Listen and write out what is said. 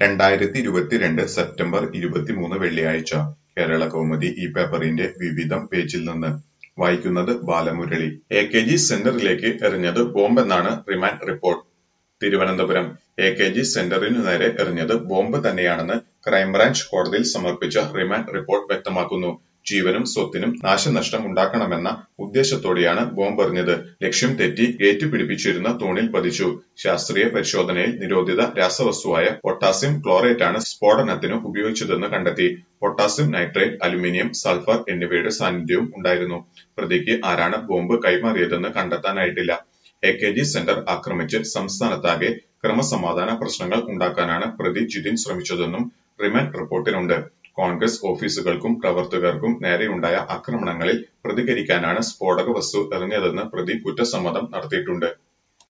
രണ്ടായിരത്തി ഇരുപത്തിരണ്ട് സെപ്റ്റംബർ ഇരുപത്തിമൂന്ന് വെള്ളിയാഴ്ച കേരള കൗമുദി ഈ പേപ്പറിന്റെ വിവിധം പേജിൽ നിന്ന് വായിക്കുന്നത് ബാലമുരളി എ കെ ജി സെന്ററിലേക്ക് എറിഞ്ഞത് ബോംബെന്നാണ് remand report Thiruvananthapuram A K G സെന്ററിനു നേരെ എറിഞ്ഞത് ബോംബ് തന്നെയാണെന്ന് ക്രൈംബ്രാഞ്ച് കോടതിയിൽ സമർപ്പിച്ച റിമാൻഡ് റിപ്പോർട്ട് വ്യക്തമാക്കുന്നു ജീവനും സ്വത്തിനും നാശനഷ്ടം ഉണ്ടാക്കണമെന്ന ഉദ്ദേശത്തോടെയാണ് ബോംബെറിഞ്ഞത് ലക്ഷ്യം തെറ്റി ഗേറ്റ് പിടിപ്പിച്ചിരുന്ന തൂണിൽ പതിച്ചു ശാസ്ത്രീയ പരിശോധനയിൽ നിരോധിത രാസവസ്തുവായ പൊട്ടാസ്യം ക്ലോറേറ്റാണ് സ്ഫോടനത്തിന് ഉപയോഗിച്ചതെന്ന് കണ്ടെത്തി പൊട്ടാസ്യം നൈട്രേറ്റ് അലുമിനിയം സൾഫർ എന്നിവയുടെ സാന്നിധ്യവും ഉണ്ടായിരുന്നു പ്രതിക്ക് ആരാണ് ബോംബ് കൈമാറിയതെന്ന് കണ്ടെത്താനായിട്ടില്ല എ കെ ജി സെന്റർ ആക്രമിച്ച് സംസ്ഥാനത്താകെ ക്രമസമാധാന പ്രശ്നങ്ങൾ ഉണ്ടാക്കാനാണ് പ്രതി ജിതിൻ ശ്രമിച്ചതെന്നും റിമാൻഡ് റിപ്പോർട്ടിലുണ്ട് കോൺഗ്രസ് ഓഫീസുകൾക്കും പ്രവർത്തകർക്കും നേരെയുണ്ടായ ആക്രമണങ്ങളിൽ പ്രതികരിക്കാനാണ് സ്ഫോടക വസ്തു എറിഞ്ഞതെന്ന് പ്രതി കുറ്റസമ്മതം നടത്തിയിട്ടുണ്ട്